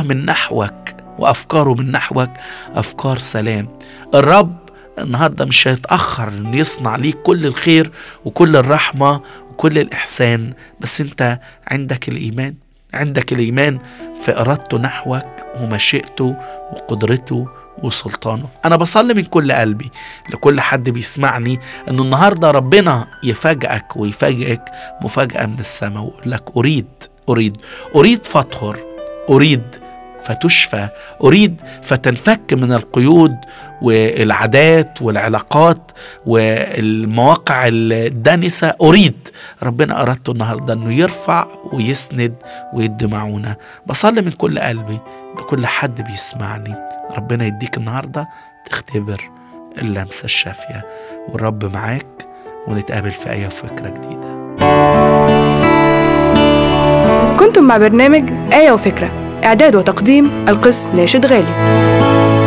من نحوك وأفكاره من نحوك أفكار سلام الرب النهارده مش هيتأخر إنه يصنع ليك كل الخير وكل الرحمة وكل الإحسان بس أنت عندك الإيمان عندك الإيمان في إرادته نحوك ومشيئته وقدرته وسلطانه أنا بصلي من كل قلبي لكل حد بيسمعني أنه النهاردة ربنا يفاجئك ويفاجئك مفاجأة من السماء ويقول لك أريد أريد أريد فأطهر أريد فتشفى أريد فتنفك من القيود والعادات والعلاقات والمواقع الدانسة أريد ربنا أردته النهاردة أنه يرفع ويسند ويدي معونة بصلي من كل قلبي لكل حد بيسمعني ربنا يديك النهاردة تختبر اللمسة الشافية والرب معاك ونتقابل في أي فكرة جديدة كنتم مع برنامج آية وفكرة إعداد وتقديم القس ناشد غالي